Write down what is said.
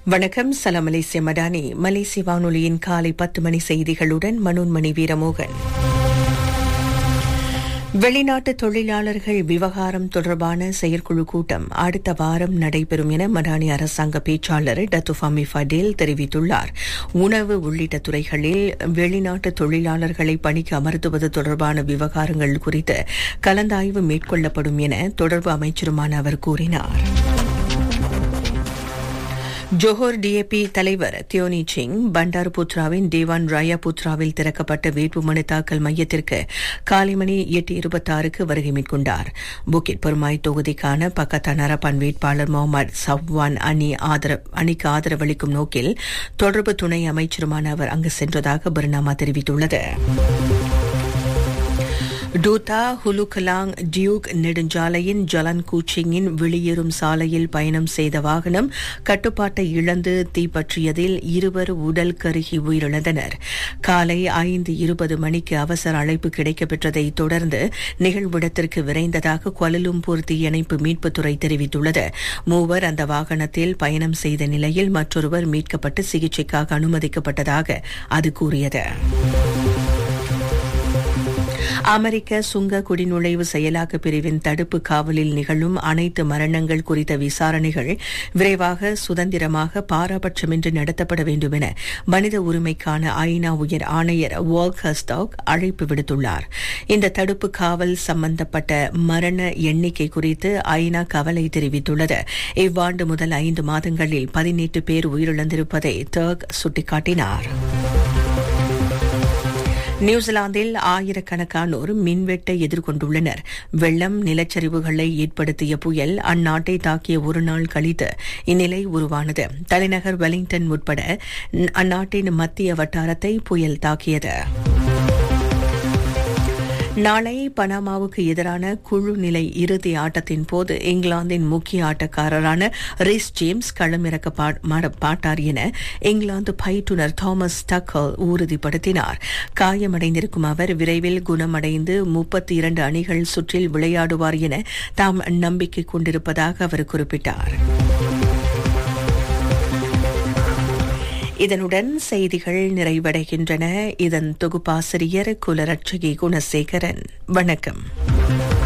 வணக்கம் சலாம் மலேசிய மடானி மலேசிய வானொலியின் காலை பத்து மணி செய்திகளுடன் மனோன்மணி வீரமோகன் வெளிநாட்டு தொழிலாளர்கள் விவகாரம் தொடர்பான செயற்குழு கூட்டம் அடுத்த வாரம் நடைபெறும் என மடானி அரசாங்க பேச்சாளர் டத்துஃபாமி ஃபடேல் தெரிவித்துள்ளார் உணவு உள்ளிட்ட துறைகளில் வெளிநாட்டு தொழிலாளர்களை பணிக்கு அமர்த்துவது தொடர்பான விவகாரங்கள் குறித்து கலந்தாய்வு மேற்கொள்ளப்படும் என தொடர்பு அமைச்சருமான அவர் கூறினார் ஜோஹர் டிஏபி தலைவர் தியோனி சிங் பண்டார் புத்ராவின் தேவான் ராயா புத்ராவில் திறக்கப்பட்ட வேட்புமனு தாக்கல் மையத்திற்கு காலை மணி எட்டு இருபத்தாறுக்கு வருகை மேற்கொண்டார் புக்கிட் பெருமாய் தொகுதிக்கான பக்கத்தான் நரப்பான் வேட்பாளர் முகமது சவ்வான் அணி அணிக்கு ஆதரவளிக்கும் நோக்கில் தொடர்பு துணை அமைச்சருமான அவர் அங்கு சென்றதாக பர்னாமா தெரிவித்துள்ளது டூதா ஹுலுகலாங் டியூக் நெடுஞ்சாலையின் ஜலன் கூச்சிங்கின் வெளியேறும் சாலையில் பயணம் செய்த வாகனம் கட்டுப்பாட்டை இழந்து தீப்பற்றியதில் இருவர் உடல் கருகி உயிரிழந்தனர் காலை ஐந்து இருபது மணிக்கு அவசர அழைப்பு கிடைக்கப்பெற்றதை தொடர்ந்து நிகழ்விடத்திற்கு விரைந்ததாக குவலலும்பூர் தீயணைப்பு மீட்புத்துறை தெரிவித்துள்ளது மூவர் அந்த வாகனத்தில் பயணம் செய்த நிலையில் மற்றொருவர் மீட்கப்பட்டு சிகிச்சைக்காக அனுமதிக்கப்பட்டதாக அது கூறியது அமெரிக்க சுங்க குடிநுழைவு செயலாக்க பிரிவின் தடுப்பு காவலில் நிகழும் அனைத்து மரணங்கள் குறித்த விசாரணைகள் விரைவாக சுதந்திரமாக பாராபட்சமின்றி நடத்தப்பட வேண்டும் என மனித உரிமைக்கான ஐநா உயர் ஆணையர் வால்க் ஹஸ்டாக் அழைப்பு விடுத்துள்ளார் இந்த தடுப்பு காவல் சம்பந்தப்பட்ட மரண எண்ணிக்கை குறித்து ஐநா கவலை தெரிவித்துள்ளது இவ்வாண்டு முதல் ஐந்து மாதங்களில் பதினெட்டு பேர் உயிரிழந்திருப்பதை டர்க் சுட்டிக்காட்டினார் நியூசிலாந்தில் ஆயிரக்கணக்கானோர் மின்வெட்டை எதிர்கொண்டுள்ளனர் வெள்ளம் நிலச்சரிவுகளை ஏற்படுத்திய புயல் அந்நாட்டை தாக்கிய ஒரு நாள் கழித்து இந்நிலை உருவானது தலைநகர் வெலிங்டன் உட்பட அந்நாட்டின் மத்திய வட்டாரத்தை புயல் தாக்கியது நாளை பனாமாவுக்கு எதிரான குழு நிலை இறுதி ஆட்டத்தின் போது இங்கிலாந்தின் முக்கிய ஆட்டக்காரரான ரிஸ் ஜேம்ஸ் களமிறக்கப்பட்டார் என இங்கிலாந்து பயிற்றுநர் தாமஸ் டக்கல் உறுதிப்படுத்தினார் காயமடைந்திருக்கும் அவர் விரைவில் குணமடைந்து முப்பத்தி இரண்டு அணிகள் சுற்றில் விளையாடுவார் என தாம் நம்பிக்கை கொண்டிருப்பதாக அவர் குறிப்பிட்டார் இதனுடன் செய்திகள் நிறைவடைகின்றன இதன் தொகுப்பாசிரியர் குலரட்சகி குணசேகரன் வணக்கம்